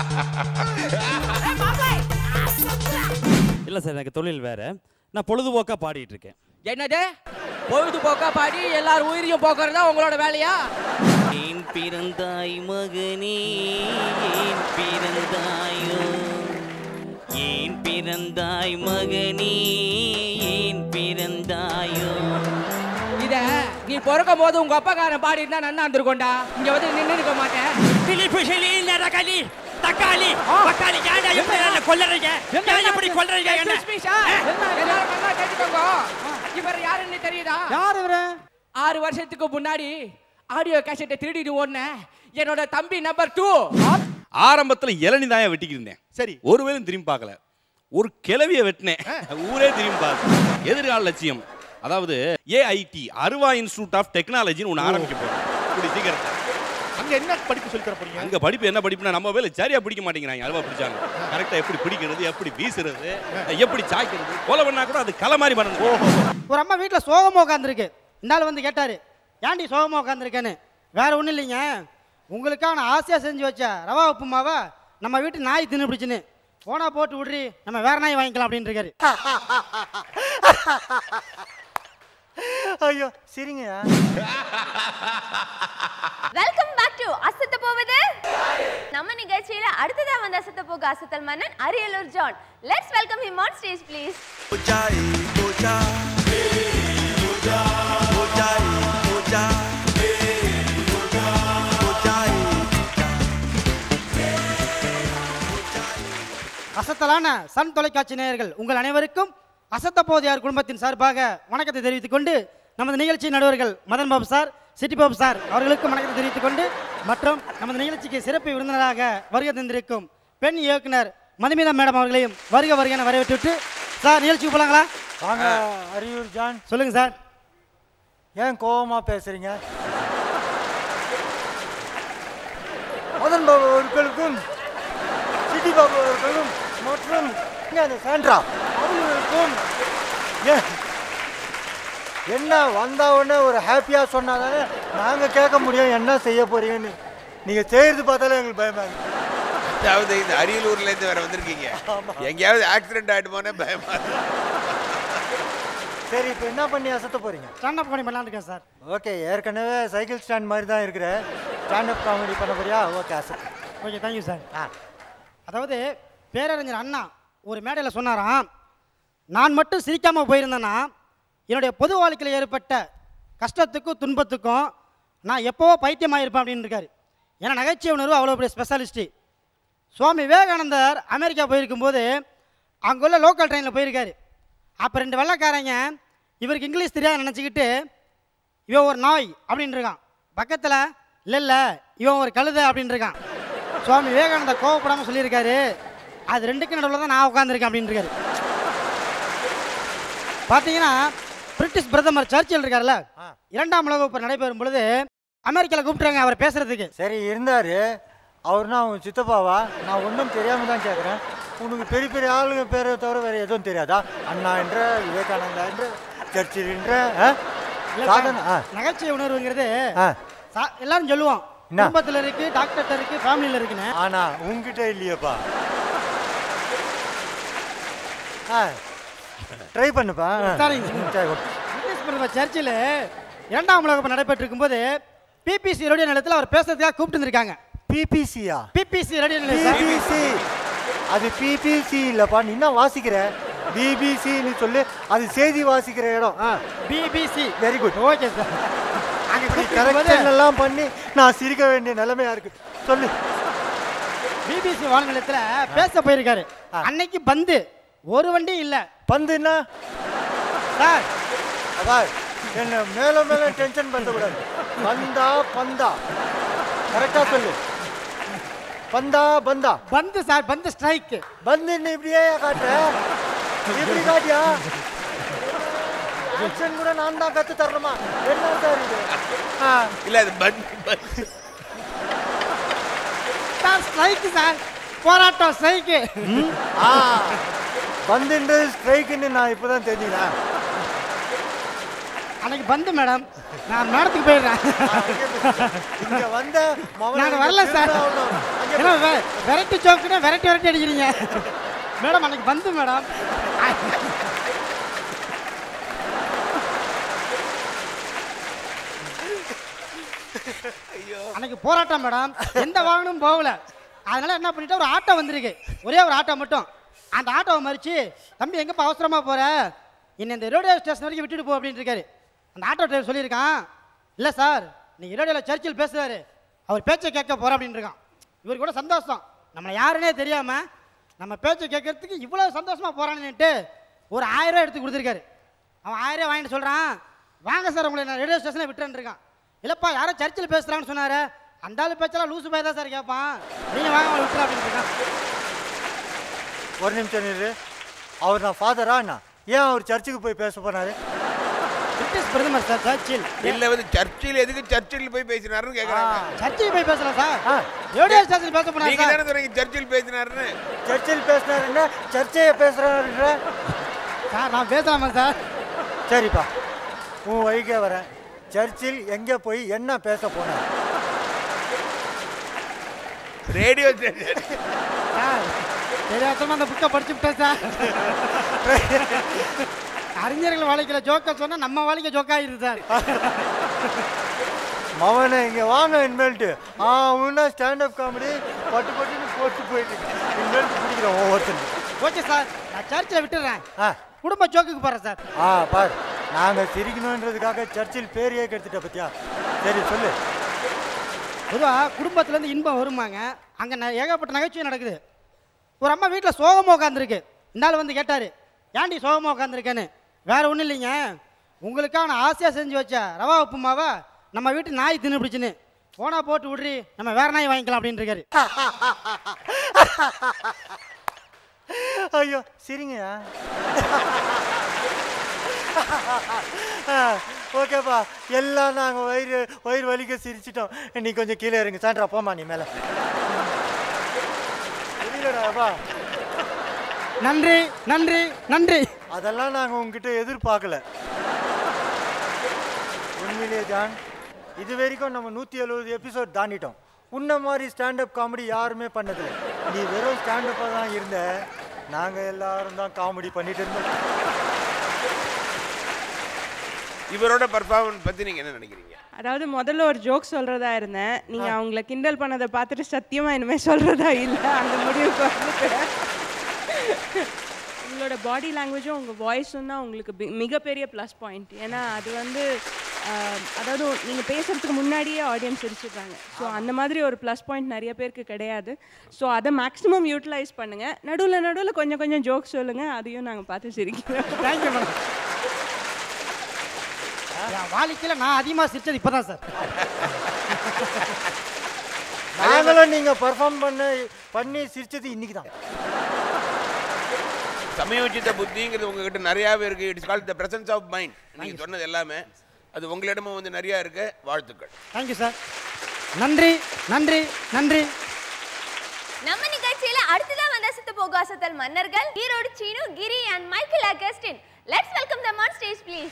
இல்லை சார் எனக்கு தொழில் வேற நான் பொழுதுபோக்காக பாடிட்டு இருக்கேன் என்னது பொழுதுபோக்கா பாடி எல்லார் உயிரையும் போக்குறதா உங்களோட வேலையா ஏன் பிறந்தாய் மகனே ஏன் பிறந்தாயோ ஏன் பிறந்தாய் மகனே ஏன் பிறந்தாயோ இத நீ பிறக்கும் போது உங்க அப்பாக்காரன் பாடிட்டு தான் நன்னா இருந்திருக்கோண்டா இங்க வந்து நின்று இருக்க மாட்டேன் பிலிப்பு ஷெலி நரகலி தக்காளி தக்காளி ஏன்டா எப்படி என்ன கொல்லறீங்க ஏன் எப்படி கொல்லறீங்க என்ன Excuse me, sir. எல்லாரும் நல்லா கேட்டுக்கோங்க இவர் யாருன்னு தெரியுதா யார் இவரு ஆறு வருஷத்துக்கு முன்னாடி ஆடியோ கேசட்டை திருடிட்டு ஓடினேன் என்னோட தம்பி நம்பர் டூ ஆரம்பத்துல இளநி தாயா வெட்டிக்கிட்டு இருந்தேன் சரி ஒருவேளும் திரும்பி பார்க்கல ஒரு கிளவிய வெட்டினேன் ஊரே திரும்பி பார்த்து எதிர்கால லட்சியம் அதாவது ஏஐடி அருவா இன்ஸ்டியூட் ஆஃப் டெக்னாலஜின்னு ஒன்று ஆரம்பிக்க போறோம் இப்படி சீக்கிரத்தை அங்க என்ன படிப்பு சொல்லி தர போறீங்க அங்க படிப்பு என்ன படிப்புனா நம்ம வேலை சரியா பிடிக்க மாட்டேங்கிறாங்க அல்வா பிடிச்சாங்க கரெக்டா எப்படி பிடிக்கிறது எப்படி வீசுறது எப்படி சாய்க்கிறது கொலை பண்ணா கூட அது கலை மாதிரி பண்ணணும் ஒரு அம்மா வீட்டில் சோகமாக உட்காந்துருக்கு இந்த ஆள் வந்து கேட்டார் ஏன்டி சோகமாக உட்காந்துருக்கேன்னு வேற ஒன்றும் இல்லைங்க உங்களுக்காக நான் ஆசையாக செஞ்சு வச்ச ரவா உப்புமாவை நம்ம வீட்டு நாய் தின்னு பிடிச்சின்னு போனா போட்டு விட்றி நம்ம வேற நாய் வாங்கிக்கலாம் அப்படின்னு இருக்காரு ஐயோ சரிங்க வெல்கம் பேக் டு அசத்த போவது நம்ம நிகழ்ச்சியில அடுத்ததா வந்து அசத்த போக அசத்தல் மன்னன் Ariyalur John let's welcome him on stage please அசத்தலான சன் தொலைக்காட்சி நேயர்கள் உங்கள் அனைவருக்கும் அசத்த போதியார் குடும்பத்தின் சார்பாக வணக்கத்தை தெரிவித்துக் கொண்டு நமது நிகழ்ச்சி நடுவர்கள் மதன் பாபு சார் சிட்டி பாபு சார் அவர்களுக்கும் வணக்கத்தை தெரிவித்துக் கொண்டு மற்றும் நமது நிகழ்ச்சிக்கு சிறப்பு விருந்தினராக வருகை தந்திருக்கும் பெண் இயக்குனர் மதுமிதா மேடம் அவர்களையும் வருக வருக என வரவேற்றுவிட்டு சார் நிகழ்ச்சிக்கு போலாங்களா வாங்க அரியூர் ஜான் சொல்லுங்க சார் ஏன் கோவமா பேசுறீங்க மதன் பாபு அவர்களுக்கும் சிட்டி பாபு அவர்களும் மற்றும் இங்க அந்த சாண்ட்ரா அவர்களுக்கும் ஏன் என்ன வந்த உடனே ஒரு ஹாப்பியாக சொன்னாதானே நாங்கள் கேட்க முடியும் என்ன செய்ய போறீங்கன்னு நீங்கள் செய்யறது பார்த்தாலே எங்களுக்கு பயமா இருக்கு அதாவது இந்த அரியலூர்ல இருந்து வேற வந்திருக்கீங்க எங்கேயாவது ஆக்சிடென்ட் ஆயிடுமோனே பயமா இருக்கு. சரி இப்போ என்ன பண்ணி அசத்த போறீங்க ஸ்டாண்ட் பண்ணி பண்ணலான்னு இருக்கேன் சார் ஓகே ஏற்கனவே சைக்கிள் ஸ்டாண்ட் மாதிரி தான் இருக்கிற ஸ்டாண்டப் காமெடி பண்ண போறியா ஓகே அசத்து ஓகே தேங்க்யூ சார் ஆ அதாவது பேரறிஞர் அண்ணா ஒரு மேடையில் சொன்னாராம் நான் மட்டும் சிரிக்காமல் போயிருந்தேன்னா என்னுடைய பொது வாழ்க்கையில் ஏற்பட்ட கஷ்டத்துக்கும் துன்பத்துக்கும் நான் எப்போவோ பைத்தியமாயிருப்பேன் அப்படின்னு இருக்காரு ஏன்னா நகைச்சுவை உணர்வு அவ்வளோ பெரிய ஸ்பெஷலிஸ்ட்டு சுவாமி விவேகானந்தர் அமெரிக்கா போயிருக்கும்போது அங்குள்ள லோக்கல் ட்ரெயினில் போயிருக்காரு அப்போ ரெண்டு வெள்ளைக்காரங்க இவருக்கு இங்கிலீஷ் தெரியாது நினச்சிக்கிட்டு இவன் ஒரு நாய் அப்படின்னு இருக்கான் பக்கத்தில் இல்லை இல்லை இவன் ஒரு கழுதை அப்படின்னு இருக்கான் சுவாமி விவேகானந்தர் கோவப்படாமல் சொல்லியிருக்காரு அது ரெண்டுக்கும் நடுவில் தான் நான் உட்காந்துருக்கேன் அப்படின்னு இருக்காரு பார்த்தீங்கன்னா பிரிட்டிஷ் பிரதமர் சர்ச்சில் இருக்கார்ல இரண்டாம் உலக போர் நடைபெறும் பொழுது அமெரிக்காவில் கூப்பிட்டுறாங்க அவர் பேசுறதுக்கு சரி இருந்தாரு அவர்னா அவங்க சித்தப்பாவா நான் ஒன்றும் தெரியாம தான் கேட்குறேன் உனக்கு பெரிய பெரிய ஆளுங்க பேரை தவிர வேற எதுவும் தெரியாதா அண்ணா என்ற விவேகானந்தா என்ற சர்ச்சில் என்ற ஆ? இல்ல சாதனை ஆ சார், நகைச்சுவை உணர்வுங்கிறது ஆ சா- எல்லாரும் சொல்லுவோம் என்ன? குடும்பத்தில் இருக்கு டாக்டர்கிட்ட இருக்கு ஃபேமிலியில் இருக்குன்னு ஆனா உங்ககிட்ட இல்லையேப்பா ஆ ட்ரை பண்ணுப்பா ஆ. சரிங்க. சரி, ஓகே. பிரிட்டிஷ் பிரதமர் சர்ச்சில் இரண்டாம் உலக போர் நடைபெற்று இருக்கும்போது பிபிசி ரேடியோ நிலையத்தில் அவர் பேசுறதுக்காக கூப்பிட்டு இருந்திருக்காங்க பிபிசியா பிபிசி ரேடியோ நிலையம் சார். பிபிசி அது பிபிசி இல்லப்பா நீ என்ன வாசிக்கிற பிபிசின்னு சொல்லு அது செய்தி வாசிக்கிற இடம் ஆ BBC very good okay sir அங்கே இப்படி கூப்பிட்டு கரெக்ஷன் எல்லாம் பண்ணி நான் சிரிக்க வேண்டிய நிலைமையா இருக்கு சொல்லு பிபிசி வானொலியத்தில் பேச போயிருக்காரு அன்னைக்கு பந்து ஒரு வண்டியும் இல்லை பந்துன்னா சார் அப்பா என்ன மேல மேல டென்ஷன் பண்ணக்கூடாது பந்தா பந்தா கரெக்டா சொல்லு பந்தா பந்தா பந்து சார் பந்து ஸ்ட்ரைக் பந்துன்னு இப்படியே காட்டுற இப்படி காட்டியா ஆக்ஷன் கூட நான் தான் கத்து தரணுமா என்ன சார் இது ஆ, இல்ல அது பன் பன். சார் ஸ்ட்ரைக் சார் போராட்டம் ஸ்ட்ரைக்கு ஆ பந்துன்றது ஸ்ட்ரைக்குன்னு நான் இப்பதான் தெரிஞ்சுக்கிறேன் அன்னைக்கு பந்து மேடம் நான் மேடத்துக்கு போயிடுறேன் இங்க வந்த மவனை நாங்க வரல சார் திரும்ப வரணும். அங்க ஏன்னா வெ- வெரைட்டி ஜோக்குன்னா வெரைட்டி வெரைட்டி அடிக்கிறீங்க மேடம் அன்னைக்கு பந்து மேடம் அன்னைக்கு போராட்டம் மேடம் எந்த வாகனமும் போகல அதனால என்ன பண்ணிட்டு ஒரு ஆட்டோ வந்திருக்கு ஒரே ஒரு ஆட்டோ மட்டும் அந்த ஆட்டோவை மறிச்சு தம்பி எங்கப்பா அவசரமா போற என்னை இந்த ரேடியோ ஸ்டேஷன் வரைக்கும் விட்டுட்டு போ அப்படின்னு இருக்காரு அந்த ஆட்டோ டிரைவர் சொல்லியிருக்கான் இல்லை சார் நீ ரேடியோவில் சர்ச்சில் பேசுறாரு அவர் பேச்சை கேட்க போகிறேன் அப்படின்னு இருக்கான் இவருக்கு கூட சந்தோஷம் நம்மளை யாருன்னே தெரியாம நம்ம பேச்சை கேட்கறதுக்கு இவ்வளோ சந்தோஷமா போறான்னுட்டு ஒரு ஆயிரம் ரூபாய் எடுத்து கொடுத்துருக்காரு அவன் ஆயிரம் ரூபாய் வாங்கிட்டு சொல்றான் வாங்க சார் உங்களை நான் ரேடியோ ஸ்டேஷனில் விட்டுறேன் இருக்கான் இல்லப்பா யாரோ சர்ச்சில் பேசுறான்னு சொன்னாரு அந்த ஆளு பேச்செல்லாம் லூசு பாய் தான் சார் கேட்பான் நீங்க வாங்க அவங்களை விட்டுறேன் அப்படின்னு இருக்கான் ஒரு நிமிஷம் நில்லு அவர் நான் ஃபாதரா என்ன ஏன் அவர் சர்ச்சுக்கு போய் பேச போனாரு பிரிட்டிஷ் பிரதமர் சார் சர்ச்சில் இல்ல வந்து சர்ச்சில் எதுக்கு சர்ச்சில் போய் பேசினாருன்னு கேக்குறாங்க சர்ச்சில் போய் பேசலாம் சார் ஆ. ரேடியோ ஸ்டேஷன் பேச போனாரு நீங்க சார் தானே சொன்னீங்க சர்ச்சில் பேசினாருன்னு சர்ச்சில் பேசினாருன்னா சர்ச்சையை பேசுறாருன்ற சார் நான் பேசலாமா சார் சரிப்பா உன் வழிக்கே வரேன் சர்ச்சில் எங்கே போய் என்ன பேச போனார் ரேடியோ ஸ்டேஷன் சார் தெரியாதமா அந்த புக்கை படிச்சு விட்டேன் சார் அறிஞர்கள் வாழ்க்கையில ஜோக்க சொன்னா நம்ம வாழ்க்கை ஜோக்காயிருது சார் மவனை இங்கே வாங்க இனிமேல்ட்டு ஆ உன்னா ஸ்டாண்டப் காமெடி பட்டு பட்டுன்னு போட்டு போயிட்டு இனிமேல்ட்டு பிடிக்கிறோம் ஒவ்வொருத்தரும் ஓகே சார் நான் சர்ச்சில் விட்டுறேன் ஆ குடும்ப ஜோக்குக்கு போறேன் சார் ஆ பார் நாங்கள் சிரிக்கணுன்றதுக்காக சர்ச்சில் பேரையே கெடுத்துட்ட பத்தியா சரி சொல்லு பொதுவாக குடும்பத்துலேருந்து இன்பம் வருமாங்க அங்கே ஏகப்பட்ட நகைச்சுவை நடக்குது ஒரு அம்மா வீட்டில் சோகமாக உட்காந்துருக்கு இந்த ஆள் வந்து கேட்டார் ஏன்டி சோகமாக உட்காந்துருக்கேன்னு வேற ஒன்றும் இல்லைங்க உங்களுக்காக நான் ஆசையாக செஞ்சு வச்ச ரவா உப்புமாவை நம்ம வீட்டு நாய் தின்னு பிடிச்சின்னு போனா போட்டு விட்றி நம்ம வேற நாய் வாங்கிக்கலாம் அப்படின்னு இருக்காரு ஐயோ சரிங்கய்யா ஓகேப்பா எல்லாம் நாங்கள் வயிறு வயிறு வலிக்க சிரிச்சிட்டோம் நீ கொஞ்சம் கீழே இருங்க சாண்ட்ரா போமா நீ மேலே தெரியலடாப்பா நன்றி நன்றி நன்றி அதெல்லாம் நாங்கள் உங்ககிட்ட எதிர்பார்க்கல உண்மையிலே ஜான் இது வரைக்கும் நம்ம நூற்றி எழுபது எபிசோட் தாண்டிட்டோம் உன்ன மாதிரி ஸ்டாண்டப் காமெடி யாருமே பண்ணதில்லை நீ வெறும் ஸ்டாண்டப்பாக தான் இருந்த நாங்கள் எல்லாரும் தான் காமெடி பண்ணிட்டு இருந்தோம் இவரோட பர்ஃபார்மன்ஸ் பத்தி நீங்க என்ன நினைக்கிறீங்க அதாவது முதல்ல ஒரு ஜோக் சொல்றதா இருந்தேன் நீங்க அவங்கள கிண்டல் பண்ணதை பார்த்துட்டு சத்தியமா இனிமே சொல்றதா இல்ல அந்த முடிவுக்கு வந்துட்டேன் உங்களோட பாடி லாங்குவேஜும் உங்கள் வாய்ஸும் தான் உங்களுக்கு பி- மிகப்பெரிய ப்ளஸ் பாயிண்ட் ஏன்னா அது வந்து ஆஹ், அதாவது நீங்கள் பேசுறதுக்கு முன்னாடியே ஆடியன்ஸ் சிரிச்சிடுறாங்க ஸோ அந்த மாதிரி ஒரு ப்ளஸ் பாயிண்ட் நிறைய பேருக்கு கிடையாது ஸோ அதை மேக்ஸிமம் யூட்டிலைஸ் பண்ணுங்கள் நடுவில் நடுவில் கொஞ்சம் கொஞ்சம் ஜோக் சொல்லுங்கள் அதையும் நாங்கள் பார்த்து சிரிக்கிறோம் தேங்க்யூ மேடம் என் வாழ்க்கையில் நான் அதிகமாக சிரிச்சது இப்போ தான் சார் நாங்களும் நீங்கள் பர்ஃபார்ம் பண்ண பண்ணி சிரிச்சது இன்னைக்கு தான் சமயோசித்த புத்திங்கிறது உங்ககிட்ட நிறையாவே இருக்கு it's called the presence of mind நீங்க சொன்னது எல்லாமே அது உங்களிடமும் வந்து நிறைய இருக்கு வாழ்த்துக்கள் தேங்க்யூ சார் நன்றி நன்றி நன்றி நம்ம நிகழ்ச்சியில அடுத்ததா வந்த அசத்து போகு அசத்தல் மன்னர்கள் Erode Seenu Giri and Michael Augustine let's welcome them on stage please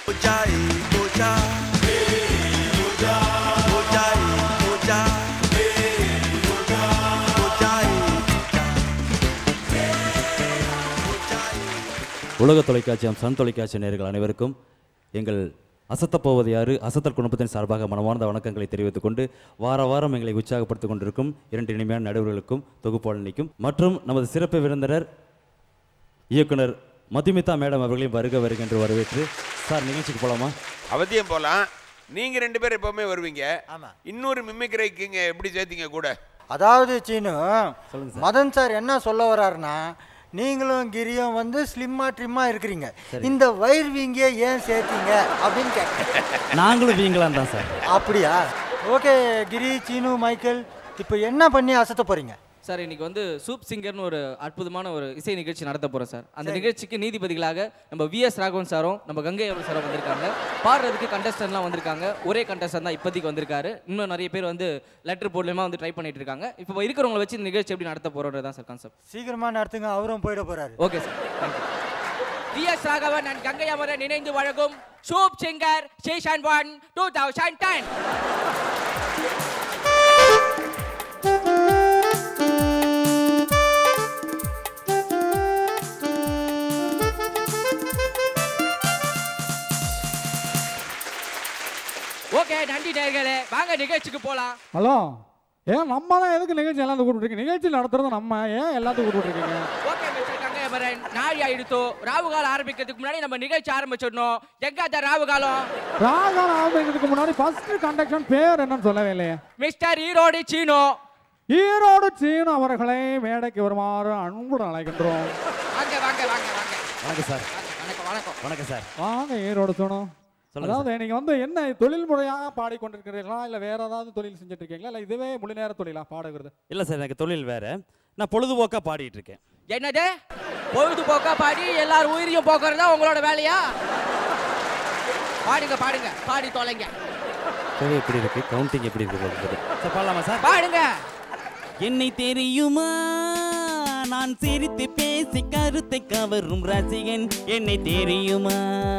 உலக தொலைக்காட்சியம் சன் தொலைக்காட்சி நேயர்கள் அனைவருக்கும் எங்கள் அசத்தப் போவது யாரு அசத்தல் குடும்பத்தின் சார்பாக மனமார்ந்த வணக்கங்களை தெரிவித்துக் கொண்டு வார வாரம் எங்களை உற்சாகப்படுத்திக் கொண்டிருக்கும் இரண்டு இனிமையான நடுவர்களுக்கும் தொகுப்பாளனிக்கும் மற்றும் நமது சிறப்பு விருந்தினர் இயக்குனர் மதுமிதா மேடம் அவர்களையும் வருக வருக என்று வரவேற்று சார் நிகழ்ச்சிக்கு போலாமா அவசியம் போலாம் நீங்க ரெண்டு பேரும் எப்பவுமே வருவீங்க ஆமா. இன்னொரு மிமிக்ரைக்குங்க எப்படி சேர்த்தீங்க கூட அதாவது சீனு மதன் சார் என்ன சொல்ல வர்றாருன்னா நீங்களும் கிரியும் வந்து ஸ்லிம்மா ட்ரிம்மா இருக்கிறீங்க இந்த வயிறு வீங்கிய ஏன் சேர்த்தீங்க அப்படின்னு கேட்க நாங்களும் வீங்களாம் தான் சார் அப்படியா ஓகே கிரி சீனு மைக்கேல் இப்போ என்ன பண்ணி அசத்த போறீங்க சார் இன்னைக்கு வந்து சூப் சிங்கர்னு ஒரு அற்புதமான ஒரு இசை நிகழ்ச்சி நடத்த போறோம் சார் அந்த நிகழ்ச்சிக்கு நீதிபதிகளாக நம்ம விஎஸ் ராகவன் சாரும் நம்ம கங்கை அவர்கள் சாரும் வந்திருக்காங்க பாடுறதுக்கு கண்டஸ்டன்ட்லாம் வந்திருக்காங்க ஒரே கண்டஸ்டன் தான் இப்போதைக்கு வந்திருக்காரு இன்னும் நிறைய பேர் வந்து லெட்டர் போர்ட்லயுமா வந்து ட்ரை பண்ணிட்டு இருக்காங்க இப்போ இருக்கிறவங்களை வச்சு இந்த நிகழ்ச்சி எப்படி நடத்த போறோன்றது தான் சார் கான்செப்ட் சீக்கிரமா நடத்துங்க அவரும் போயிட போறாரு okay sir thank you V S Raghavan and Gangai Amaran இணைந்து வழங்கும் soup singer season one two thousand ten okay நன்றி நேர்களே வாங்க நிகழ்ச்சிக்கு போலாம் ஹலோ ஏன் நம்ம தான் எதுக்கு நிகழ்ச்சி எல்லாத்தையும் கூப்பிட்டுருக்கீங்க நிகழ்ச்சி நடத்துறது நம்ம ஏன் எல்லாத்தையும் கூப்பிட்டுருக்கீங்க ஓகே மிஸ்டர் கங்கை அமரன் நாளி ஆயிடுத்து ராவு காலம் ஆரம்பிக்கிறதுக்கு முன்னாடி நம்ம நிகழ்ச்சி ஆரம்பிச்சிடணும் எங்க அந்த ராவு காலம் ராகாலம் ஆரம்பிக்கிறதுக்கு முன்னாடி ஃபர்ஸ்ட் கண்டக்ஷன் பேர் என்னன்னு சொல்லவே இல்லையே மிஸ்டர் ஈரோடு சீனோ ஈரோடு சீனு அவர்களை மேடைக்கு வருமாறு அன்புடன் அழைக்கின்றோம் வாங்க வாங்க வாங்க வாங்க வணக்கம் சார் வணக்கம் வணக்கம் வணக்கம் சார் வாங்க ஈரோடு சீனு சொல்லுங்க அதாவது நீங்க வந்து என்ன தொழில் முறையாக பாடிக்கொண்டிருக்கிறீர்களா இல்ல வேற ஏதாவது தொழில் செஞ்சுட்டு இருக்கீங்களா இல்ல இதுவே முழு நேர தொழிலா பாடுகிறது இல்லை சார் எனக்கு தொழில் வேற நான் பொழுதுபோக்காக பாடிட்டு இருக்கேன் என்னது பொழுதுபோக்கா பாடி எல்லாரும் உயிரையும் போக்குறதா உங்களோட வேலையா பாடுங்க பாடுங்க பாடி தொலைங்க சரி எப்படி இருக்கு கவுண்டிங் எப்படி இருக்கு போகுது சார் பாடலாமா சார் பாடுங்க என்னை தெரியுமா நான் சிரித்து பேசி கருத்தை கவரும் ரசிகன் என்னை தெரியுமா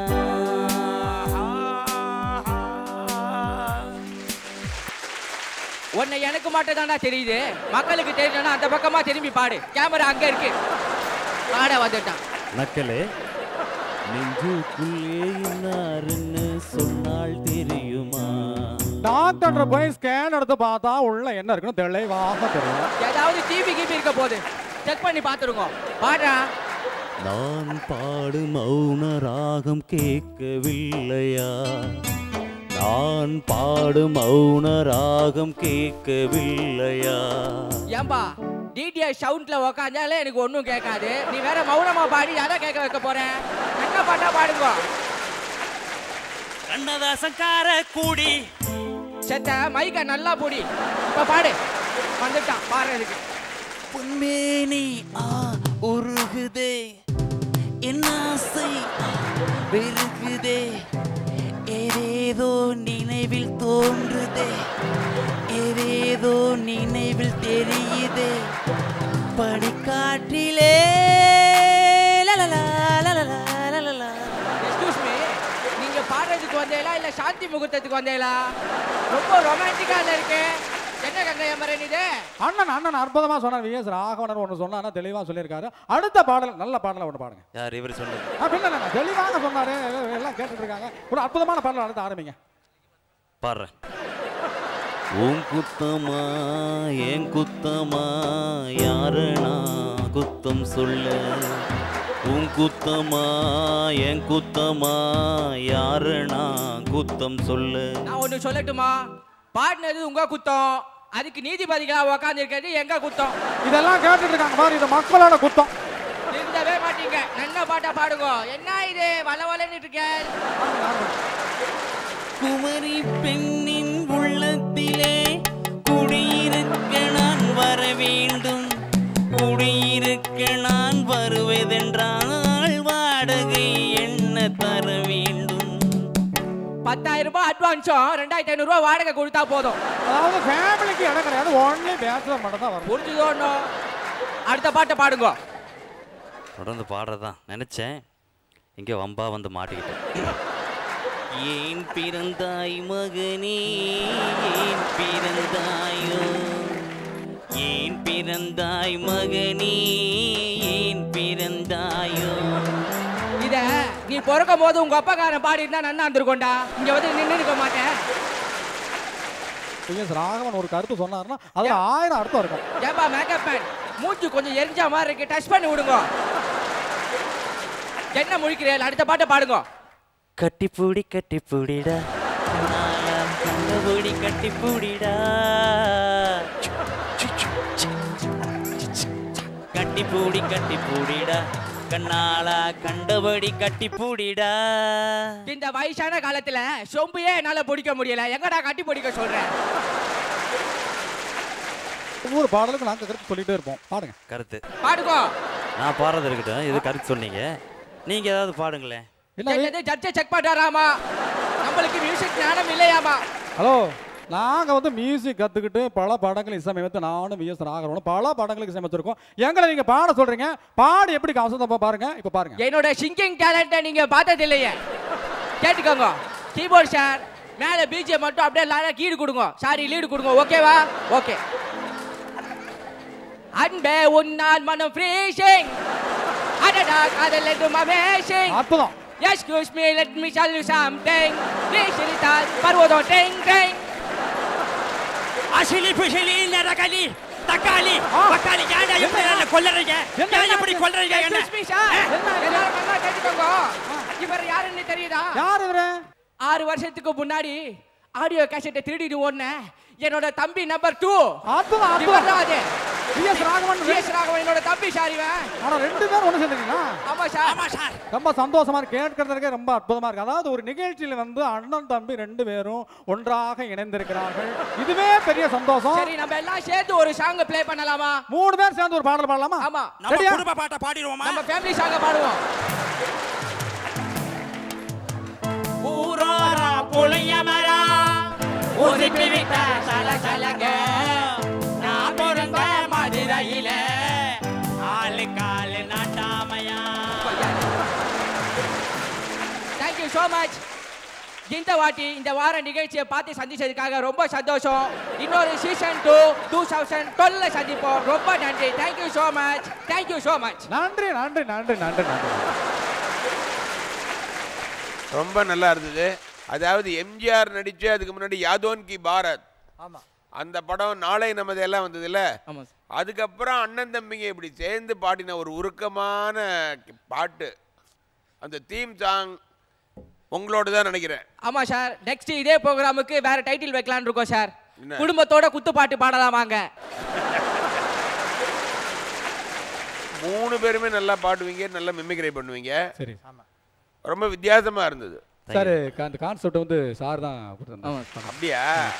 உன்னை எனக்கு மட்டும் தான்டா தெரியுது மக்களுக்கு தெரியணும்னா அந்த பக்கமா திரும்பி பாடு கேமரா அங்க இருக்கு பாட வந்துட்டான் நக்கலே நெஞ்சுக்குள்ளே இன்னாருன்னு சொன்னால் தெரியுமா டாக்டர் போய் ஸ்கேன் எடுத்து பார்த்தா உள்ள என்ன இருக்குன்னு தெளிவாக தெரியும் ஏதாவது டிவி கிபி இருக்க போகுது செக் பண்ணி பாத்துருங்க பாடுறா நான் பாடும் மௌன ராகம் கேட்கவில்லையா நான் பாடும் மௌன ராகம் கேட்கவில்லையா ஏம்பா டிடிஐ சவுண்ட்ல உக்காந்தாலே எனக்கு ஒன்றும் கேட்காது நீ வேற மௌனமா பாடி யாரை கேட்க வைக்க போறேன் என்ன பாட்டா பாடுங்க கண்ணதாசங்கார கூடி செத்த மைக்க நல்லா போடி இப்ப பாடு வந்துட்டான் பாடுறதுக்கு பொன்மேனி ஆ உருகுதே என் ஆசை ஆ, பெருகுதே ஏதேதோ நினைவில் தோன்றுதே ஏதேதோ நினைவில் தெரியுதே படிக்காற்றிலே லலலா, லலலா, லலலா. எக்ஸ்கியூஸ் மீ நீங்க பாடுறதுக்கு வந்தீங்களா இல்ல சாந்தி முகூர்த்தத்துக்கு வந்தீங்களா ரொம்ப ரொமான்டிக்கா இருக்கு என்ன கங்கை அமரன் இது அண்ணன் அண்ணன் அற்புதமா சொன்னார் விஎஸ் ராகவனர் ஒன்று சொன்னா தெளிவா சொல்லியிருக்காரு அடுத்த பாடல் நல்ல பாடலை ஒன்று பாடுங்க யார் இவர் சொன்னது ஆ, பின்ன என்ன, தெளிவாக சொன்னாரு எல்லாம் கேட்டுட்டு இருக்காங்க ஒரு அற்புதமான பாடல் அடுத்து ஆரம்பிங்க பாடுறேன் உன் குத்தமா என் குத்தமா யாரு நான் குத்தம் சொல்ல உன் குத்தமா என் குத்தமா யாரு நான் குத்தம் சொல்ல நான் ஒண்ணு சொல்லட்டுமா பாடினது உங்க குத்தம் அதுக்கு நீதிபதிகளா உக்காந்து இருக்கிறது எங்க குத்தம் இதெல்லாம் கேட்டுட்டு இருக்காங்க பாரு இது மக்களோட குத்தம் திருந்தவே மாட்டீங்க நல்ல பாட்டா பாடுங்க என்ன இது வள வளன்னு இருக்கேன் குமரி பெண்ணின் உள்ளத்திலே குடியிருக்க நான் வர வேண்டும் குடியிருக்க நான் வருவதென்றால் வாடகை என்ன தர வேண்டும் பத்தாயிரம் ரூபாய் அட்வான்ஸும் ரெண்டாயிரத்தி ஐநூறு ரூபாய் வாடகை கொடுத்தா போதும் அதாவது ஃபேமிலிக்கு இடம் கிடையாது ஒன்லி பேச்சுலர் மட்டும் தான் வரும் புரிஞ்சுதோன்னு அடுத்த பாட்டை பாடுங்க தொடர்ந்து பாடுறதான் நினைச்சேன் இங்கே வம்பா வந்து மாட்டிக்கிட்டேன் ஏன் பிறந்தாய் மகனே ஏன் பிறந்தாயோ ஏன் பிறந்தாய் மகனே ஏன் பிறந்தாயோ இத நீ பிறக்கும் போது உங்க அப்பாக்காரன் பாடிட்டு தான் நன்னா இருந்திருக்கோண்டா இங்க வந்து நின்று இருக்க மாட்டேன் விஎஸ் ராகவன் ஒரு கருத்து சொன்னாருன்னா அதுல ஆயிரம் அர்த்தம் இருக்கும் ஏப்பா மேக்கப் மேன் மூஞ்சி கொஞ்சம் எரிஞ்ச மாதிரி இருக்கு டச் பண்ணி விடுங்க என்ன முழிக்கிறேன் அடுத்த பாட்டை பாடுங்க கட்டிப்பூடி கட்டிப்பூடிடா கண்டபூடி கட்டிப்பூடிடா கட்டிப்பூடி கட்டிப்பூடிடா கண்ணாலா கண்டபடி கட்டிப்பூடிடா இந்த வயசான காலத்துல சொம்பையே என்னால பிடிக்க முடியல எங்கடா கட்டி பிடிக்க சொல்றேன் ஒவ்வொரு பாடலுக்கும் நாங்கள் கருத்து சொல்லிட்டே இருப்போம் பாடுங்க கருத்து பாடுங்க நான் பாடுறது இருக்கட்டும் இது கருத்து சொன்னீங்க நீங்க ஏதாவது பாடுங்களேன் என்னது ஜட்ஜை செக் பண்றாராமா நம்மளுக்கு மியூசிக் ஞானம் இல்லையாமா ஹலோ நாங்க வந்து மியூசிக் கத்துக்கிட்டு பல படங்கள் இசையமைத்து நானும் விஎஸ் ராகவனும் பல படங்களுக்கு இசையமைச்சிருக்கோம் எங்களை நீங்க பாட சொல்றீங்க பாடி எப்படி அவசரமா பாருங்க இப்ப பாருங்க என்னோட சிங்கிங் டேலண்ட்டை நீங்க பார்த்தது இல்லையே கேட்டுக்கோங்க கீபோர்ட் சார் மேல பிஜிஎம் மட்டும் அப்படியே லாரா கீடு கொடுங்க சாரி லீடு கொடுங்க ஓகேவா ஓகே அன்பே உன்னால் மனம் ஃப்ரீஷிங் அடடா காதல் என்றும் அமேஷிங் அற்புதம் excuse me let me tell you something please சிரித்தால் பருவதம் டெங் டெங் அசிலி புசிலி நரகலி தக்காளி தக்காளி ஏன்டா எப்படி என்ன கொல்லறீங்க ஏன் எப்படி கொல்லறீங்க என்ன எக்ஸ்கியூஸ் மீ சார் எல்லாரும் நல்லா கேட்டுக்கோங்க இவர் யாருன்னு தெரியுதா யார் இவரு ஆறு வருஷத்துக்கு முன்னாடி ஆடியோ கேசட்டை திருடிட்டு ஓடுனேன் என்னோட தம்பி நம்பர் டூ அற்புதம் இவர் தான் அற்புதம் அது விஎஸ் ராகவன் விஎஸ் ராகவன் என்னோட தம்பி சார் இவன் ஆனா ரெண்டு பேரும் ஒண்ணு சேர்ந்துருக்கீங்களா ஆமா சார் ஆமா சார் ரொம்ப சந்தோஷமா இருக்கு கேட்கறதுக்கே ரொம்ப அற்புதமா இருக்கு அதாவது ஒரு நிகழ்ச்சியில வந்து அண்ணன் தம்பி ரெண்டு பேரும் ஒன்றாக இணைந்திருக்கிறார்கள் இதுவே பெரிய சந்தோஷம் சரி நம்ம எல்லாம் சேர்ந்து ஒரு சாங் ப்ளே பண்ணலாமா மூணு பேர் சேர்ந்து ஒரு பாடல் பாடலாமா ஆமா நம்ம சரியா? குடும்ப பாட்டை பாடிடுவோமா நம்ம ஃபேமிலி சாங்க பாடுவோம் ஊரோரா புளிய மரம் உதிப்பி விட்ட சல சலங்க நான் பிறந்த மதுரையில ஆளு காலு நாட்டாமையா தேங்க்யூ ஸோ மச் இந்த வாட்டி இந்த வார நிகழ்ச்சியை பார்த்து சந்திச்சதுக்காக ரொம்ப சந்தோஷம் இன்னொரு சீசன் டூ டூ தௌசண்ட் டுவெல்ல சந்திப்போம் ரொம்ப நன்றி thank you so much thank you so much நன்றி நன்றி நன்றி நன்றி நன்றி ரொம்ப நல்லா இருந்தது அதாவது எம்ஜிஆர் நடிச்சு அதுக்கு முன்னாடி யாதோன் கி பாரத் ஆமா அந்த படம் நாளை நமது எல்லாம் வந்ததுல ஆமா சார் அதுக்கப்புறம் அண்ணன் தம்பிங்க இப்படி சேர்ந்து பாடின ஒரு உருக்கமான பாட்டு அந்த தீம் சாங் உங்களோட தான் நினைக்கிறேன் ஆமா சார் நெக்ஸ்ட் இதே ப்ரோக்ராமுக்கு வேற டைட்டில் வைக்கலாம்னு இருக்கோம் சார் என்ன? குடும்பத்தோட குத்துப்பாட்டு பாடலாமாங்க மூணு பேருமே நல்லா பாடுவீங்க நல்லா மிமிக்ரை பண்ணுவீங்க சரி ரொம்ப வித்தியாசமா இருந்தது சார் அந்த கான்செப்ட் வந்து சார் தான் கொடுத்திருந்தாங்க. ஆமா சார் அப்படியா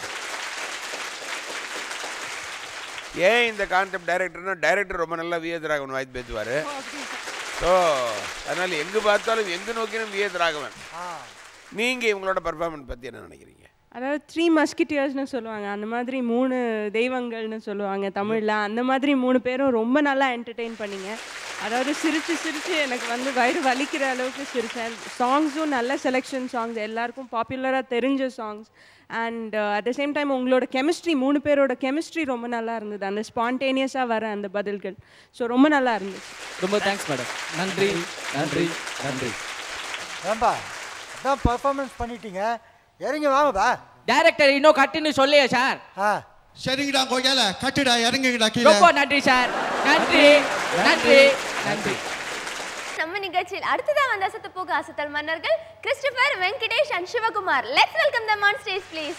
ஏன் இந்த கான்செப்ட் டைரக்டர்னா டைரக்டர் ரொம்ப நல்லா விஎஸ் ராகவன் வாய்ஸ் பேசுவார் ஸோ அதனால எங்கு பார்த்தாலும் எங்கு நோக்கினும் விஎஸ் ராகவன் நீங்கள் இவங்களோட பர்ஃபார்மன்ஸ் பற்றி என்ன நினைக்கிறீங்க அதாவது த்ரீ மஸ்கிட்டியர்ஸ்னு சொல்லுவாங்க அந்த மாதிரி மூணு தெய்வங்கள்னு சொல்லுவாங்க தமிழில் அந்த மாதிரி மூணு பேரும் ரொம்ப நல்லா என்டர்டெயின் பண்ணீங்க அதாவது சிரித்து சிரித்து எனக்கு வந்து வயிறு வலிக்கிற அளவுக்கு சிரித்தேன் சாங்ஸும் நல்ல செலெக்ஷன் சாங்ஸ் எல்லாருக்கும் பாப்புலராக தெரிஞ்ச songs and at the same time உங்களோட கெமிஸ்ட்ரி மூணு பேரோட கெமிஸ்ட்ரி ரொம்ப நல்லா இருந்தது அந்த ஸ்பான்டேனியஸாக வர அந்த பதில்கள் ஸோ ரொம்ப நல்லா இருந்துச்சு ரொம்ப தேங்க்ஸ் மேடம் நன்றி நன்றி நன்றி ஏன்பா அதான் பர்ஃபார்மன்ஸ் பண்ணிட்டீங்க இறங்கி வாங்கப்பா டைரக்டர் இன்னும் கட்டுன்னு சொல்லையே சார் ஆ சரிங்கடா கொய்யால கட்டுடா இறங்குங்கடா கீழே ரொம்ப நன்றி சார் நன்றி நன்றி நன்றி நம்ம நிகழ்ச்சியில் அடுத்ததா வந்த அசத்து போக அசத்தல் மன்னர்கள் Christopher Venkatesh and Sivakumar let's welcome them on stage please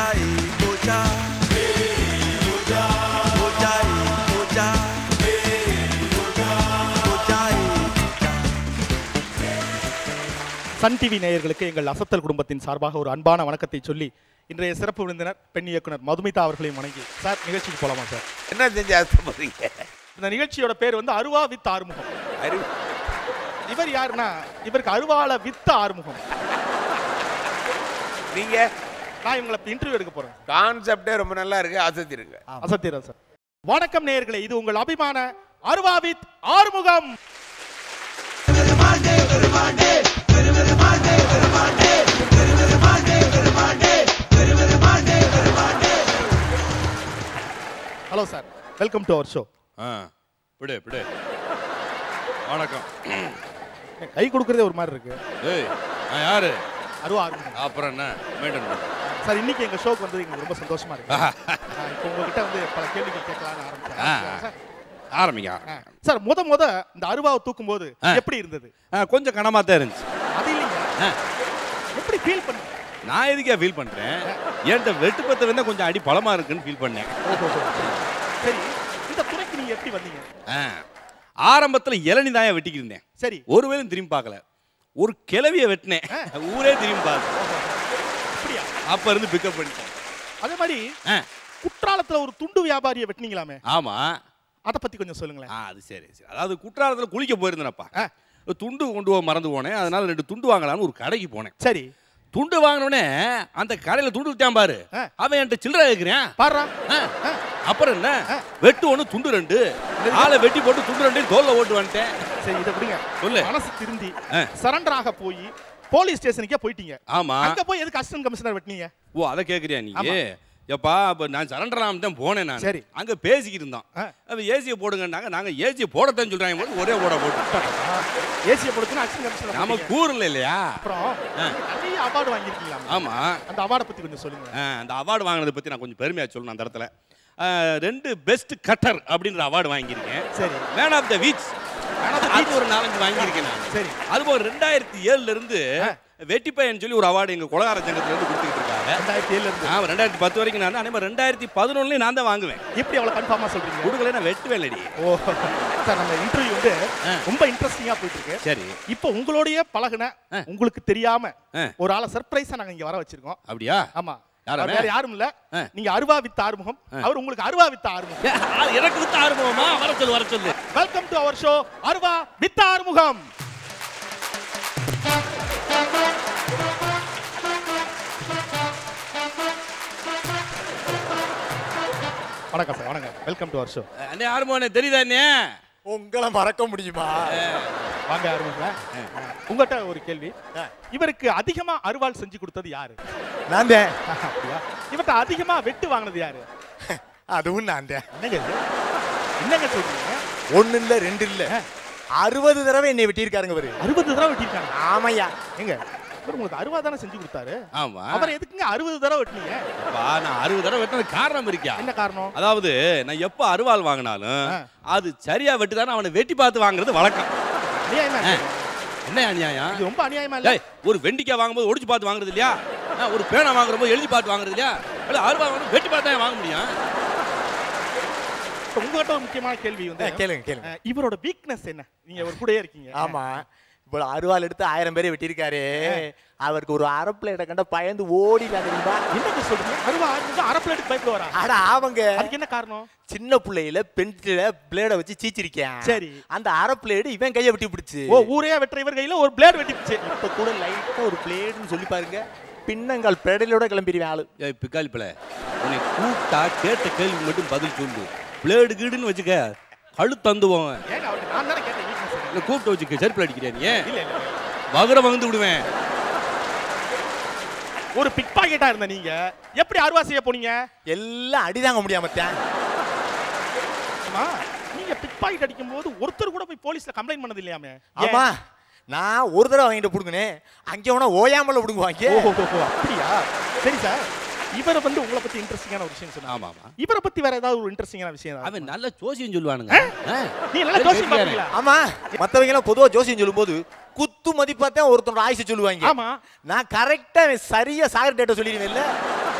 Sun TV நேயர்களுக்கு எங்கள் அசத்தல் குடும்பத்தின் சார்பாக ஒரு அன்பான வணக்கத்தை சொல்லி இன்றைய சிறப்பு விருந்தினர் பெண் இயக்குனர் மதுமிதா அவர்களையும் வணங்கி சார் நிகழ்ச்சிக்கு போலாமா சார் என்ன செஞ்சு ஆசைப்படுறீங்க இந்த நிகழ்ச்சியோட பேர் வந்து அருவா வித் ஆறுமுகம் அறிவு இவர் யாருன்னா இவருக்கு அருவால வித்த ஆறுமுகம் நீங்கள் நான் இவங்களை இன்டர்வியூ எடுக்க போறேன் கான்செப்டே ரொம்ப நல்லா இருக்கு அசத்திருங்க அசத்திரன் சார் வணக்கம் நேயர்களே இது உங்கள் அபிமான அருவா with Arumugam hello sir welcome to our show ஆ விடு விடு வணக்கம் கை கொடுக்கறதே ஒரு மாதிரி இருக்கு ஏய் நான் யாரு அருவா ஆறுமுகம் அப்புறம் என்ன மெயின்டைன் பண்ணு சார் இன்னைக்கு எங்க ஷோக்கு வந்தது எங்களுக்கு ரொம்ப சந்தோஷமா இருக்கு ஆஹா. நான் இப்போ உங்ககிட்ட வந்து பல கேள்விகள் கேட்கலாம்னு ஆரம்பிச்சேன் ஆ. சார், ஆரம்பிங்க ஆ. சார் முத முத இந்த அருவாவை தூக்கும் போது ஆ. எப்படி இருந்தது ஆ, கொஞ்சம் கனமாக தான் இருந்துச்சு அது இல்லைங்க ஆ. எப்படி ஃபீல் பண்ண நான் எதுக்கே ஃபீல் பண்ணுறேன் என்கிட்ட வெட்டு பத்து வேணா கொஞ்சம் அடி பலமாக இருக்குன்னு ஃபீல் பண்ணேன் சரி இந்த துறைக்கு நீங்க எப்படி வந்தீங்க ஆ ஆரம்பத்தில் இளநி தாயா வெட்டிக்கிட்டு இருந்தேன் சரி ஒருவேளும் திரும்பி பார்க்கல ஒரு கிளவிய வெட்டினேன் ஊரே திரும்பி பார்த்து அப்படியா அப்ப இருந்து பிக்கப் பண்ணிட்டேன் அதே மாதிரி ஆ. குற்றாலத்துல ஒரு துண்டு வியாபாரியை வெட்டினீங்களாமே ஆமா அதை பத்தி கொஞ்சம் சொல்லுங்களேன் ஆ அது சரி சரி அதாவது குற்றாலத்தில் குளிக்க போயிருந்தேனப்பா ஆ. துண்டு கொண்டு போக மறந்து போனேன் அதனால ரெண்டு துண்டு வாங்கலாம்னு ஒரு கடைக்கு போனேன் சரி துண்டு வாங்கினோடனே அந்த கடையில துண்டு விட்டான் பாரு அவன் என்கிட்ட சில்லறை கேட்கிறேன் பாடுறா அப்புறம் என்ன வெட்டு ஒண்ணு துண்டு ரெண்டு ஆளை வெட்டி போட்டு துண்டு ரெண்டு தோல்ல ஓட்டு வந்துட்டேன் சரி இதை விடுங்க சொல்லு மனசு திருந்தி ஆ. சரண்டர் ஆக போய் போலீஸ் ஸ்டேஷனுக்கே போயிட்டீங்க ஆமா அங்க போய் எதுக்கு அசிஸ்டன்ட் கமிஷனர் வெட்டினீங்க ஓ அதை கேக்குறியா நீ ஆமா. எப்பா அப்ப நான் சரண்டர் ஆகாம தான் போனேன் நான் சரி. அங்க பேசிக்கிட்டு இருந்தோம் அப்ப ஏசியை போடுங்கன்னாங்க நாங்க ஏசியை போடத்தான் சொல்றாங்க போது ஒரே ஓட போட்டு ஏசியை போடுச்சுன்னா அசிஸ்டன்ட் கமிஷனர் நாம வெட்டிட்டீங்க. கூறல இல்லையா அப்புறம் நிறைய அவார்டு வாங்கியிருக்கீங்களா ஆமா அந்த அவார்டை பத்தி கொஞ்சம் சொல்லுங்க ஆ, அந்த அவார்டு வாங்கினதை பத்தி நான் கொஞ்சம் பெருமையா சொல்லணும் அந்த இடத்துல ஆ, ரெண்டு பெஸ்ட் கட்டர் அப்படின்ற அவார்டு வாங்கியிருக்கேன் சரி மேன் ஆஃப் த வீக்ஸ் அது ஒரு நாலஞ்சு வாங்கியிருக்கேன் நான் சரி அது போக ரெண்டாயிரத்தி ஏழுல இருந்து வெட்டி பையன் சொல்லி ஒரு அவார்டு எங்க குலகார சங்கத்துல இருந்து கொடுத்துக்கிட்டு இருக்காங்க ரெண்டாயிரத்தி ஏழுல இருந்து ஆமா ரெண்டாயிரத்தி பத்து வரைக்கும் நான் தான் அதே மாதிரி ரெண்டாயிரத்தி பதினொன்னுலயும் நான் தான் வாங்குவேன் எப்படி அவ்வளவு கன்ஃபார்மா சொல்றீங்க கொடுக்கல நான் வெட்டுவேன் இல்லடி ஓ சார் நம்ம இன்டர்வியூ வந்து ரொம்ப இன்ட்ரெஸ்டிங்கா போயிட்டு இருக்கு சரி இப்போ உங்களோடய பழகுன உங்களுக்கு தெரியாம ஒரு ஆளை சர்ப்ரைஸா நாங்க இங்க வர வச்சிருக்கோம் அப்படியா ஆமா யார் அவர் அவன்? வேற யாரும் இல்ல நீங்க அருவா வித்த ஆறுமுகம் அவர் உங்களுக்கு அருவா வித்த ஆறுமுகம் எனக்கு வித்த ஆறுமுகமா வர சொல்லு வர சொல்லு வெல்கம் டு அவர் ஷோ அருவா வித்த ஆறுமுகம் வணக்கம் சார் வணக்கம் வெல்கம் டு அவர் ஷோ அண்ணே ஆறுமுகம் தெரியுதா அண்ணே உங்களை மறக்க முடியுமா வாங்க ஆரம்பிங்க உங்ககிட்ட ஒரு கேள்வி இவருக்கு அதிகமா அருவாள் செஞ்சு கொடுத்தது யாரு நான் தான் அப்படியா இவர்கிட்ட அதிகமா வெட்டு வாங்கினது யாரு அதுவும் நான் தான் என்னங்க இது? என்னங்க சொல்றீங்க ஒண்ணு இல்ல ரெண்டு இல்ல அறுபது தடவை என்னை வெட்டியிருக்காருங்க அவரு அறுபது தடவை வெட்டியிருக்காங்க ஆமையா எங்க இவர் உங்களுக்கு அருவா தானே செஞ்சு கொடுத்தாரு ஆமா அவர் எதுக்குங்க அறுபது தடவை வெட்டினீங்க அப்பா, நான் அறுபது தடவை வெட்டினது காரணம் இருக்கா என்ன காரணம் அதாவது நான் எப்ப அருவாள் வாங்கினாலும் அது சரியா வெட்டுதானே அவனை வெட்டி பார்த்து வாங்குறது வழக்கம் அநியாயமா ஆ. இருக்கு. என்ன அநியாயம் இது ரொம்ப அநியாயமா இல்ல ஏய், ஒரு வெண்டிக்காய் வாங்கும்போது ஒடிச்சு பார்த்து வாங்குறது இல்லையா ஆ, ஒரு பேனா வாங்குறப்போ எழுதி பார்த்து வாங்குறது இல்லையா இல்ல அருவா வாங்க வெட்டி பார்த்து தான் வாங்க முடியும் இப்ப உங்ககிட்ட ஒரு முக்கியமான கேள்வி வந்து ஆ, கேளுங்க, கேளுங்க. அஹ், இவரோட வீக்னஸ் என்ன நீங்க ஒரு கூடயே இருக்கீங்க ஆமா இப்போ அருவாள் எடுத்து ஆயிரம் பேரை வெட்டியிருக்காரு அவருக்கு ஒரு அரை பிளேட்டை கண்ட பயந்து ஓடிலாம் தெரியுமா என்னங்க சொல்றீங்க அருவா ஆறுமுகம் அரை பிளேட்டுக்கு பயப்படுவாரா அட ஆவங்க அதுக்கு என்ன காரணம் சின்ன பிள்ளையில பென்சில பிளேட வச்சு சீச்சிருக்கேன் சரி. அந்த அரை பிளேடு இவன் கையை வெட்டி பிடிச்சு ஓ ஊரே வெட்டுற இவர் கையில ஒரு பிளேட் வெட்டிச்சு இப்ப கூட லைட்டா ஒரு பிளேடுன்னு சொல்லி பாருங்க பின்னங்கால் பெடலோட கிளம்பிடுவேன் ஆளு ஏய் பிக்காலி பிள்ளை உன்னை கூப்பிட்டா கேட்ட கேள்வி மட்டும் பதில் சொல்லு பிளேடு கீடுன்னு வச்சுக்க கழு தந்துவோம் ஏங்க அவருக்கு நான் தானே கேட்டேன் வீக்னஸ் இல்லை கூப்பிட்டு வச்சுக்க செருப்பில் அடிக்கிறியா நீ இல்ல இல்ல இல்ல. வகுர வந்து விடுவேன் ஒரு பிக் பாக்கெட்டா இருந்த நீங்க எப்படி அருவா செய்ய போனீங்க எல்லாம் அடிதாங்க முடியாம தான் ஆமா நீங்க பிக் பாக்கெட் அடிக்கும் போது ஒருத்தர் கூட போய் போலீஸ்ல கம்ப்ளைண்ட் பண்ணது இல்லையாமே ஆமா நான் ஒரு தடவை வாங்கிட்டு பிடுங்கினே அங்கே வேணா ஓயாமல பிடுங்குவாங்க ஓஹோ ஓஹோ, அப்படியா சரி சார் இவரை வந்து உங்களை பத்தி இன்ட்ரெஸ்டிங்கான ஒரு விஷயம் சொன்னாங்க ஆமா ஆமா இவரை பத்தி வேற ஏதாவது ஒரு இன்ட்ரெஸ்டிங்கான விஷயம் ஏதாவது அவன் நல்ல ஜோசியம் சொல்லுவானுங்க ஆ. நீ நல்லா ஜோசியம் பாப்பீங்களா ஆமா மத்தவங்க எல்லாம் பொதுவா ஜோசியம் சொல்லும்போது குத்து மதிப்பா தான் ஒருத்தனோட ஆயுசை சொல்லுவாங்க ஆமா நான் கரெக்டா சரியா சாகர் டேட்டை சொல்லிடுவேன் இல்ல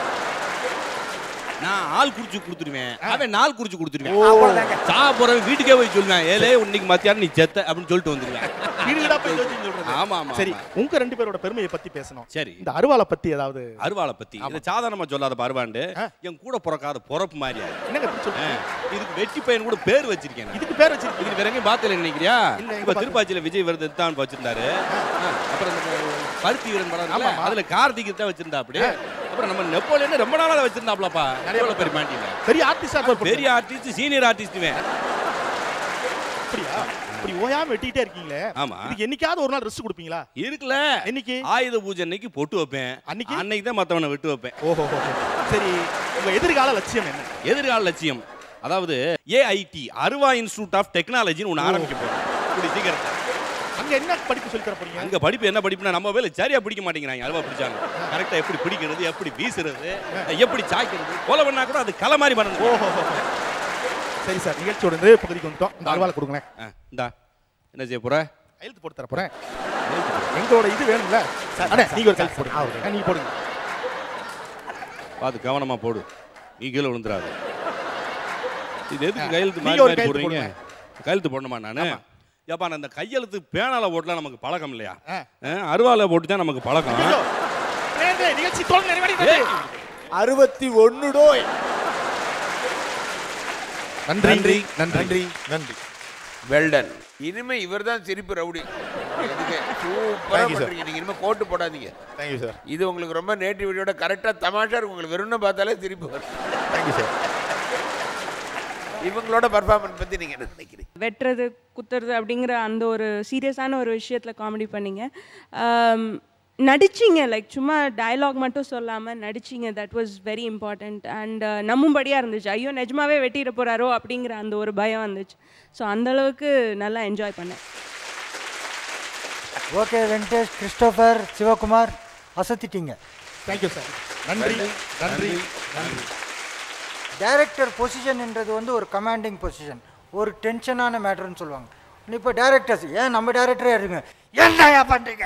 நான் ஆள் குறிச்சு கொடுத்துருவேன் அவன் நாள் குறிச்சு கொடுத்துருவேன் அவ்வளவுதாங்க. சா போறவன் வீட்டுக்கே போய் சொல்லுவேன் ஏலே இன்னைக்கு மத்தியானம் நீ செத்த அப்படின்னு சொல்லிட்டு வந்துருவேன் வீடு வீடா போய் ஜோசியம் சொல்றது ஆமா ஆமா சரி ஆமா. உங்க ரெண்டு பேரோட பெருமையை பத்தி பேசணும் சரி இந்த அருவாளை பத்தி ஏதாவது அருவாளை பத்தி இதை சாதாரணமா சொல்லாத பருவாண்டு என் கூட பிறக்காத பொறப்பு மாதிரியா என்னங்க இப்படி சொல்றீங்க இதுக்கு வெட்டி பையன் கூட பேர் வச்சிருக்கேன் இதுக்கு பேர் வச்சிருக்கீங்க இதுக்கு வேற எங்கேயும் பார்த்தல நினைக்கிறியா இல்ல, எங்க இப்ப பார்த்தது? திருப்பாச்சியில விஜய் விருது தான் வச்சிருந்தாரு ஆ, அப்புறம் இந்த பருத்தி வீரன் படம் இருக்குல்ல, ஆமாமா. அதுல கார்த்திக் தான் வச்சிருந்தா அப்படி அப்புறம் நம்ம நெப்போலியன் ரொம்ப நாளா வச்சிருந்தாப்லப்பா நிறைய பெரிய மாட்டியில பெரிய ஆர்டிஸ்டா பெரிய ஆர்டிஸ்ட் சீனியர் ஆர்டிஸ்டுவேன் அப்படியா இப்படி ஓயாம வெட்டிட்டே இருக்கீங்களே ஆமா இதுக்கு என்னைக்காவது ஒரு நாள் ரெஸ்ட் கொடுப்பீங்களா இருக்குல்ல என்னைக்கு ஆயுத பூஜை அன்னைக்கு பொட்டு வைப்பேன் அன்னைக்கு? அன்னைக்கு தான் மத்தவனை வெட்டு வைப்பேன் ஓஹோ ஓஹோ. சரி உங்க எதிர்கால லட்சியம் என்ன எதிர்கால லட்சியம் அதாவது ஏஐடி அருவா இன்ஸ்டியூட் ஆஃப் டெக்னாலஜின்னு ஒன்று ஆரம்பிக்க போறோம் இப்படி சீக்கிரத்தை அங்க என்ன படிப்பு சொல்லி தர போறீங்க அங்க படிப்பு என்ன படிப்புனா நம்ம வேலை சரியா பிடிக்க மாட்டேங்கிறாங்க அருவா பிடிச்சாங்க கரெக்டா எப்படி பிடிக்கிறது எப்படி வீசுறது எப்படி சாய்க்கிறது கொலை பண்ணா கூட அது கலை மாதிரி பண்ணணும் ஓஹோ சரி சார் நிகழ்ச்சியோட நிறைவு பகுதிக்கு வந்துட்டோம் இந்த அருவாளை கொடுங்களேன் ஆ, இந்தா என்ன செய்ய போற கையெழுத்து போட்டு தர போறேன் எங்களோட இது வேணும்ல அண்ணே நீங்க ஒரு கையெழுத்து போடுங்க ஆ, நீங்க போடுங்க பார்த்து கவனமா போடு நீ கீழே விழுந்துடாது இது எதுக்கு ஆ, கையெழுத்து நீங்க மாதிரி ஒரு மாதிரி கையெழுத்து போடுறீங்க கையெழுத்து போடணுமா நானு ஏப்பா நான் இந்த கையெழுத்து பேனால போட்டுலாம் நமக்கு பழக்கம் இல்லையா ஆ. ஆ, அருவால போட்டு தான் நமக்கு பழக்கம் ஐயோ, நேயர்களே, நிகழ்ச்சி தொடங்க நிறைவடைகிறது அறுபத்தி ஒன்னுடோய் நன்றி நன்றி நன்றி நன்றி நன்றி வெல்டன் இனிமே இவர் தான் சிரிப்பு ரவுடி சூப்பரா Thank you, sir. பண்றீங்க நீங்க இனிமே கோட்டு போடாதீங்க தேங்க்யூ சார் இது உங்களுக்கு ரொம்ப நேட்டிவிட்டியோட கரெக்டா தமாஷா இருக்கும் உங்களுக்கு வெறும்னு பார்த்தாலே சிரிப்பு வரும் தேங்க்யூ சார் இவங்களோட பர்ஃபார்மன்ஸ் பத்தி நீங்க என்ன நினைக்கிறீங்க வெட்டுறது குத்துறது அப்படிங்கிற அந்த ஒரு சீரியஸான ஒரு விஷயத்தில் காமெடி பண்ணீங்க ஆம், நடிச்சீங்க லைக் சும்மா டயலாக் மட்டும் சொல்லாமல் நடிச்சீங்க that was very important and நம்பும்படியாக இருந்துச்சு ஐயோ நிஜமாவே வெட்டிட போகிறாரோ அப்படிங்கிற அந்த ஒரு பயம் வந்துச்சு ஸோ அந்தளவுக்கு நல்லா என்ஜாய் பண்ணேன் ஓகே வெங்கடேஷ் கிறிஸ்டோபர் சிவகுமார் அசத்திட்டீங்க தேங்க்யூ சார் நன்றி நன்றி நன்றி டைரக்டர் பொசிஷன்ன்றது வந்து ஒரு கமாண்டிங் பொசிஷன் ஒரு டென்ஷனான மேட்டர்னு சொல்லுவாங்க இப்போ டைரக்டர்ஸ் ஏன் நம்ம டைரக்டரே இருங்க என்னையா பண்ணுறீங்க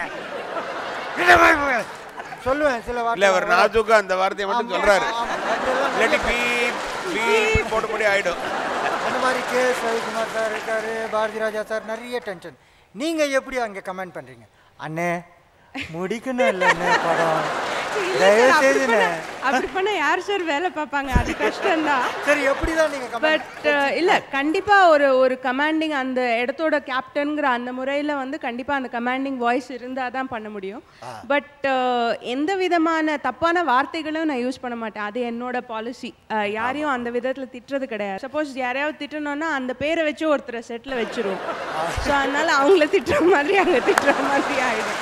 சொல்லுவேன் சில இல்ல அவர் வார்த்தை நாஜுக்கா அந்த வார்த்தையை மட்டும் ஆமா, சொல்றாரு ஆமா, அதெல்லாம் இல்லாட்டி பீப் பீப் போட்டு போட்டு ஆயிடும் அந்த மாதிரி கே எஸ் ரவிக்குமார் சார் இருக்காரு பாரதி ராஜா சார் நிறைய டென்ஷன் நீங்கள் எப்படி அங்கே கமெண்ட் பண்ணுறீங்க அண்ணே முடிக்கணும் இல்லைண்ணே படம் தயவு செய்துண்ணே அப்படி பண்ண யார் சார் வேலை பார்ப்பாங்க அது கஷ்டம்தான் சரி எப்படி தான் நீங்கள் பட் இல்லை கண்டிப்பாக ஒரு ஒரு கமாண்டிங் அந்த இடத்தோட கேப்டனுங்கிற அந்த முறையில் வந்து கண்டிப்பாக அந்த கமாண்டிங் வாய்ஸ் இருந்தால் தான் பண்ண முடியும் பட் எந்த விதமான தப்பான வார்த்தைகளும் நான் யூஸ் பண்ண மாட்டேன் அது என்னோட பாலிசி யாரையும் அந்த விதத்தில் திட்டுறது கிடையாது சப்போஸ் யாரையாவது திட்டணும்னா அந்த பேரை வச்சு ஒருத்தரை செட்டில் வச்சிருவோம் ஸோ அதனால அவங்கள திட்டுற மாதிரி அங்கே திட்டுற மாதிரி ஆயிடும்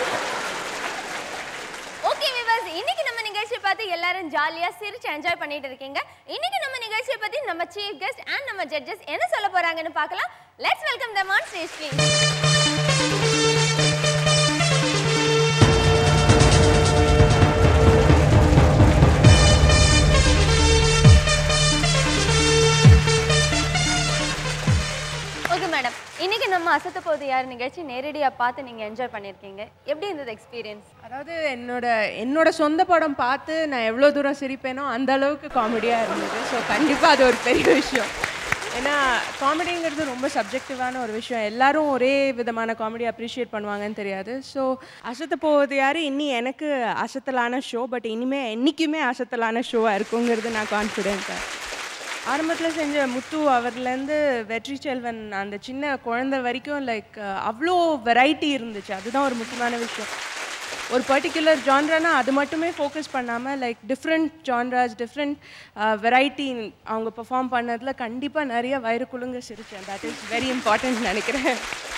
ஓகே விவாஸ் இன்னைக்கு நம்ம நிகழ்ச்சியை பார்த்து எல்லாரும் ஜாலியா சிரிச்சு என்ஜாய் பண்ணிட்டு இருக்கீங்க இன்னைக்கு நம்ம நிகழ்ச்சியை பத்தி நம்ம சீஃப் கெஸ்ட் அண்ட் நம்ம ஜட்ஜஸ் என்ன சொல்ல போறாங்கன்னு பார்க்கலாம் let's welcome them on stage please okay madam இன்னைக்கு நம்ம அசத்த போது யார் நிகழ்ச்சி நேரடியா பார்த்து நீங்க என்ஜாய் பண்ணிருக்கீங்க எப்படி இருந்தது எக்ஸ்பீரியன்ஸ் அதாவது என்னோட என்னோட சொந்த படம் பார்த்து நான் எவ்வளோ தூரம் சிரிப்பேனோ அந்த அளவுக்கு காமெடியாக இருந்தது ஸோ கண்டிப்பாக அது ஒரு பெரிய விஷயம் ஏன்னா காமெடிங்கிறது ரொம்ப சப்ஜெக்டிவான ஒரு விஷயம் எல்லாரும் ஒரே விதமான காமெடி அப்ரிஷியேட் பண்ணுவாங்கன்னு தெரியாது ஸோ அசத்த போவது யார் இன்னி எனக்கு அசத்தலான ஷோ பட் இனிமேல் என்றைக்குமே அசத்தலான ஷோவாக இருக்குங்கிறது நான் கான்ஃபிடென்ட்டாக ஆரம்பத்தில் செஞ்ச முத்து அவர்லேருந்து வெற்றி செல்வன் அந்த சின்ன குழந்தை வரைக்கும் லைக் அவ்வளோ வெரைட்டி இருந்துச்சு அதுதான் ஒரு முக்கியமான விஷயம் ஒரு பர்டிகுலர் ஜான்ரானா அது மட்டுமே ஃபோக்கஸ் பண்ணாமல் like different genres different variety அவங்க பெர்ஃபார்ம் பண்ணதில் கண்டிப்பாக நிறைய வயிறு குலுங்க சிரிச்சேன் தட் இஸ் வெரி இம்பார்ட்டன்ட் நினைக்கிறேன்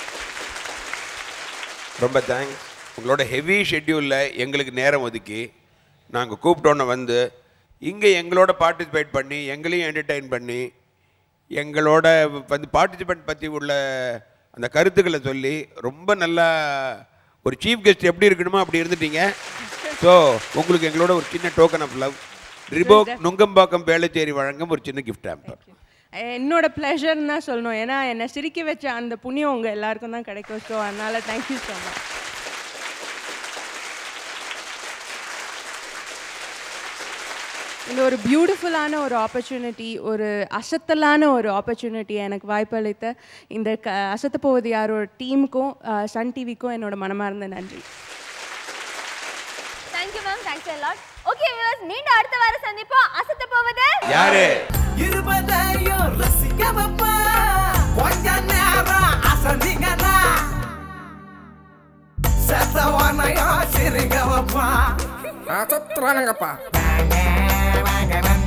ரொம்ப தேங்க்ஸ் உங்களோட ஹெவி ஷெட்யூலில் எங்களுக்கு நேரம் ஒதுக்கி நாங்கள் கூப்பிட்டோன்னே வந்து இங்கே எங்களோட பார்ட்டிசிபேட் பண்ணி எங்களையும் என்டர்டெயின் பண்ணி எங்களோட வந்து பார்ட்டிசிபேட் பற்றி உள்ள அந்த கருத்துக்களை சொல்லி ரொம்ப நல்லா ஒரு சீஃப் கெஸ்ட் எப்படி இருக்கணுமோ அப்படி இருந்துட்டீங்க ஸோ உங்களுக்கு எங்களோட ஒரு சின்ன token of love Reebok Nungambakkam Velachery வழங்கும் ஒரு சின்ன கிஃப்ட் ஆம்பர் என்னோட ப்ளஷர்னு தான் சொல்லணும் ஏன்னா என்னை சிரிக்க வச்ச அந்த புண்ணியம் உங்கள் எல்லாருக்கும் தான் கிடைக்கும் ஸோ அதனால் தேங்க்யூ ஸோ மச் இந்த ஒரு பியூட்டிஃபுல்லான ஒரு ஆப்பர்ச்சுனிட்டி ஒரு அசத்தலான ஒரு ஆப்பர்ச்சுனிட்டி எனக்கு வாய்ப்பளித்த இந்த க அசத்த போவது யாரோட டீமுக்கும் சன் டிவிக்கும் என்னோட மனமார்ந்த நன்றி thank you ma'am thanks a lot okay viewers மீண்டும் அடுத்த வாரம் சந்திப்போம் அசத்த போவது யாரு இருபதையும் ரசிக்க வைப்பா கொஞ்ச நேரம் அசந்திங்கடா செத்தவனையும் சிரிக்க வைப்பா சுத்துறானுங்கப்பா வாங்க வாங்க வந்து